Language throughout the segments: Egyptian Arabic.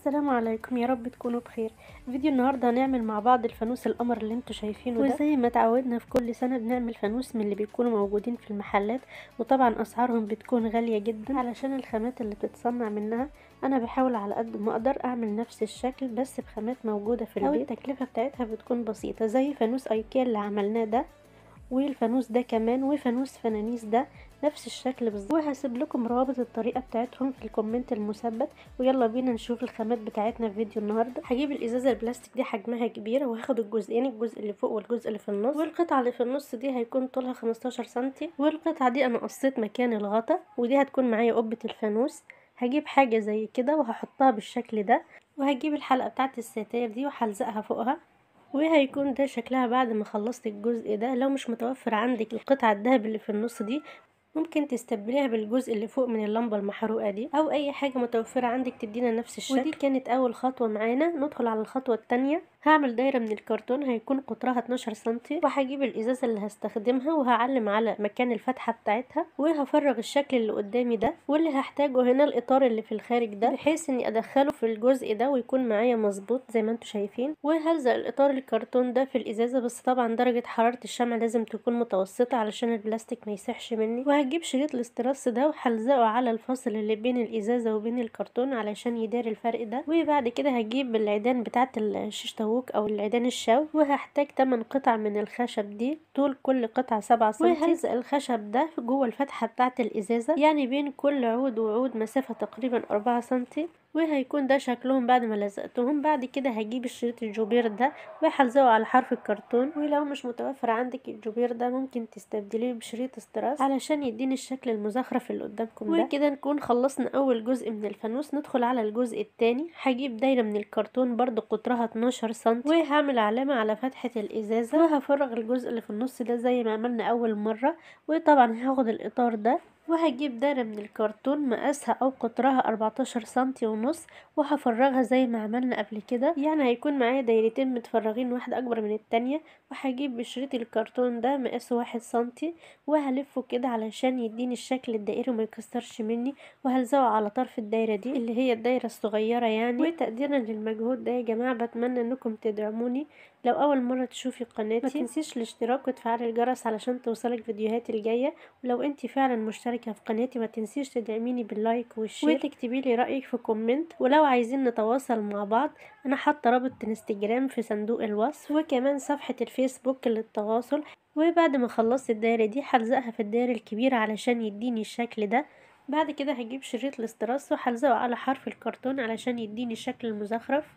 السلام عليكم يا رب تكونوا بخير فيديو النهارده هنعمل مع بعض الفانوس القمر اللي انتوا شايفينه ده وزي ما اتعودنا في كل سنه بنعمل فانوس من اللي بيكونوا موجودين في المحلات وطبعا اسعارهم بتكون غاليه جدا علشان الخامات اللي بتتصنع منها انا بحاول على قد ما اقدر اعمل نفس الشكل بس بخامات موجوده في البيت التكلفه بتاعتها بتكون بسيطه زي فانوس ايكيا اللي عملناه ده والفانوس ده كمان وفانوس فنانيس ده نفس الشكل بالظبط وهسيب لكم روابط الطريقه بتاعتهم في الكومنت المثبت ويلا بينا نشوف الخامات بتاعتنا في فيديو النهارده هجيب الازازه البلاستيك دي حجمها كبير وهاخد الجزئين الجزء اللي فوق والجزء اللي في النص والقطعه اللي في النص دي هيكون طولها 15 سنتي والقطعه دي انا قصيت مكان الغطا ودي هتكون معايا قبه الفانوس هجيب حاجه زي كده وهحطها بالشكل ده وهجيب الحلقه بتاعت الستاير دي وهلزقها فوقها وهيكون ده شكلها بعد ما خلصت الجزء ده لو مش متوفر عندك القطعة الدهب اللي في النص دي ممكن تستبدليها بالجزء اللي فوق من اللمبة المحروقة دي او اي حاجة متوفرة عندك تدينا نفس الشكل ودي كانت اول خطوة معانا ندخل على الخطوة التانية هعمل دايرة من الكرتون هيكون قطرها 12 سنتي وهجيب الازازة اللي هستخدمها وهعلم على مكان الفتحة بتاعتها وهفرغ الشكل اللي قدامي ده واللي هحتاجه هنا الاطار اللي في الخارج ده بحيث اني ادخله في الجزء ده ويكون معايا مظبوط زي ما انتم شايفين وهلزق الاطار الكرتون ده في الازازة بس طبعا درجة حرارة الشمع لازم تكون متوسطة علشان البلاستيك ما يسيحش مني وهجيب شريط الاستراس ده وهلزقه على الفاصل اللي بين الازازة وبين الكرتون علشان يداري الفرق ده وبعد كده هجيب العيدان بتاعة الشيش طاووق او العيدان الشاو وهحتاج 8 قطع من الخشب دي طول كل قطعة 7 سم وهلزق الخشب ده جوه الفتحة بتاعة الازازة يعني بين كل عود وعود مسافة تقريبا 4 سم وهيكون ده شكلهم بعد ما لزقتهم بعد كده هجيب الشريط الجوبير ده وهلزقه على حرف الكرتون ولو مش متوفر عندك الجوبير ده ممكن تستبدليه بشريط استراس علشان يديني الشكل المزخرف اللي قدامكم ده وكده نكون خلصنا اول جزء من الفانوس ندخل على الجزء التاني هجيب دايره من الكرتون برضو قطرها 12 سم وهعمل علامه على فتحه الازازه وهفرغ الجزء اللي في النص ده زي ما عملنا اول مره وطبعا هاخد الاطار ده وهجيب دايرة من الكرتون مقاسها او قطرها 14 سنتي ونص وهفرغها زي ما عملنا قبل كده يعني هيكون معايا دايرتين متفرغين واحدة اكبر من التانية وهجيب بشريط الكرتون ده مقاسه واحد سنتي وهلفه كده علشان يديني الشكل الدائري وما يكسرش مني وهلزقه على طرف الدايرة دي اللي هي الدايرة الصغيرة يعني وتقديرا للمجهود ده يا جماعة بتمنى انكم تدعموني لو اول مرة تشوفي قناتي ما تنسيش الاشتراك وتفعلي الجرس علشان توصلك فيديوهاتي الجاية ولو انت فعلا مشتركة في قناتي ما تنسيش تدعميني باللايك والشير وتكتبي لي رايك في كومنت ولو عايزين نتواصل مع بعض انا حاطه رابط انستجرام في صندوق الوصف وكمان صفحه الفيسبوك للتواصل وبعد ما خلصت الدايره دي هلزقها في الدايره الكبيره علشان يديني الشكل ده بعد كده هجيب شريط الاستراس وهلزقه على حرف الكرتون علشان يديني الشكل المزخرف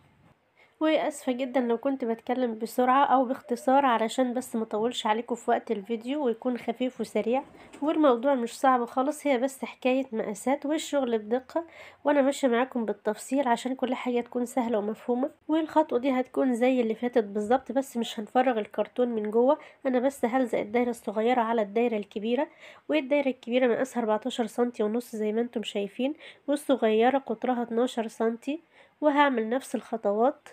واسفه جدا لو كنت بتكلم بسرعه او باختصار علشان بس مطولش عليكم في وقت الفيديو ويكون خفيف وسريع والموضوع مش صعب خالص هي بس حكايه مقاسات والشغل بدقه وانا ماشيه معاكم بالتفصيل عشان كل حاجه تكون سهله ومفهومه والخطوه دي هتكون زي اللي فاتت بالظبط بس مش هنفرغ الكرتون من جوه انا بس هلزق الدايره الصغيره على الدايره الكبيره والدايره الكبيره مقاسها 14 سنتي ونص زي ما انتم شايفين والصغيره قطرها 12 سنتي وهعمل نفس الخطوات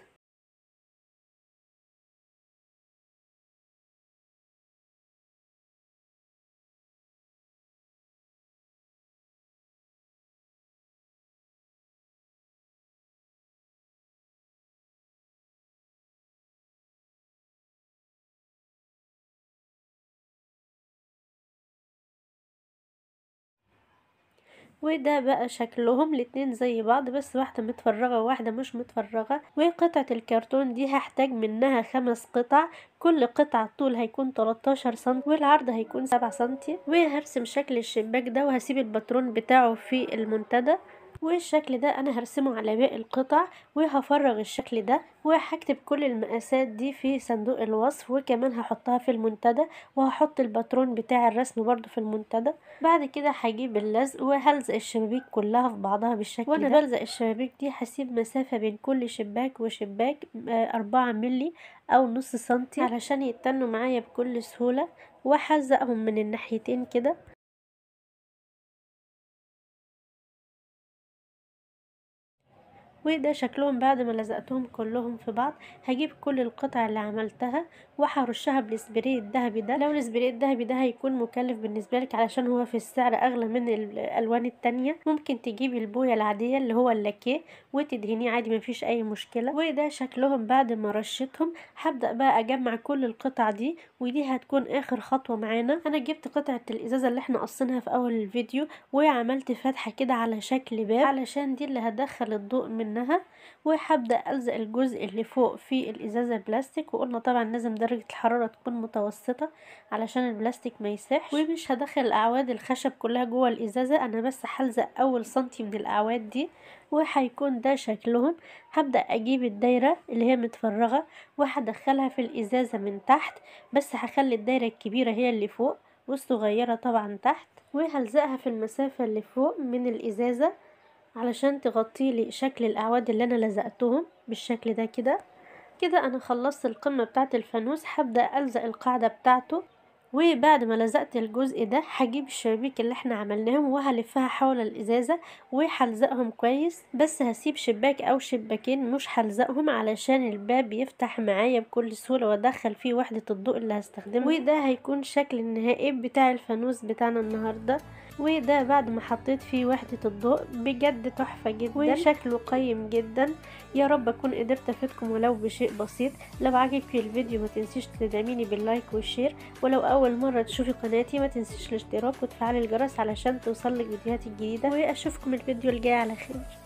وده بقى شكلهم الاتنين زي بعض بس واحدة متفرغة وواحدة مش متفرغة وقطعة الكرتون دي هحتاج منها خمس قطع كل قطعة طول هيكون 13 سم والعرض هيكون 7 سم وهرسم شكل الشباك ده وهسيب الباترون بتاعه في المنتدى والشكل ده انا هرسمه على باقي القطع وهفرغ الشكل ده وهكتب كل المقاسات دي في صندوق الوصف وكمان هحطها في المنتدى وهحط الباترون بتاع الرسم برضو في المنتدى بعد كده هجيب اللزق وهلزق الشبابيك كلها في بعضها بالشكل وانا ده. بلزق الشبابيك دي هسيب مسافة بين كل شباك وشباك أربعة ملي او نص سنتي علشان يتنوا معايا بكل سهولة وهلزقهم من الناحيتين كده وده شكلهم بعد ما لزقتهم كلهم في بعض هجيب كل القطع اللي عملتها وهرشها بالسبراي الذهبي ده لو السبراي الذهبي ده هيكون مكلف بالنسبه لك علشان هو في السعر اغلى من الالوان التانية ممكن تجيبي البويه العاديه اللي هو اللاكيه وتدهنيه عادي مفيش اي مشكله وده شكلهم بعد ما رشيتهم هبدا بقى اجمع كل القطع دي ودي هتكون اخر خطوه معانا انا جبت قطعه الازازه اللي احنا قصينها في اول الفيديو وعملت فتحه كده على شكل باب علشان دي اللي هدخل الضوء منها وهبدا الزق الجزء اللي فوق في الازازه بلاستيك وقلنا طبعا لازم درجه الحراره تكون متوسطه علشان البلاستيك ما يسيحش ومش هدخل الاعواد الخشب كلها جوه الازازه انا بس هلزق اول سنتي من الاعواد دي وهيكون ده شكلهم هبدأ اجيب الدايرة اللي هي متفرغة وهدخلها في الازازة من تحت بس هخلي الدايرة الكبيرة هي اللي فوق والصغيرة طبعا تحت وهلزقها في المسافة اللي فوق من الازازة علشان تغطي لي شكل الاعواد اللي انا لزقتهم بالشكل ده كده كده انا خلصت القمة بتاعة الفانوس هبدأ الزق القاعدة بتاعته وبعد ما لزقت الجزء ده هجيب الشبابيك اللي احنا عملناهم وهلفها حول الازازة وهلزقهم كويس بس هسيب شباك او شباكين مش هلزقهم علشان الباب يفتح معايا بكل سهولة وادخل فيه وحدة الضوء اللي هستخدمها وده هيكون شكل النهائي بتاع الفانوس بتاعنا النهاردة وده بعد ما حطيت فيه وحدة الضوء بجد تحفة جدا وشكله قيم جدا يا رب اكون قدرت افيدكم ولو بشيء بسيط لو عجبك الفيديو ما تنسيش تدعميني باللايك والشير ولو اول مرة تشوفي قناتي ما تنسيش الاشتراك وتفعلي الجرس علشان توصلك فيديوهاتي الجديدة واشوفكم الفيديو الجاي على خير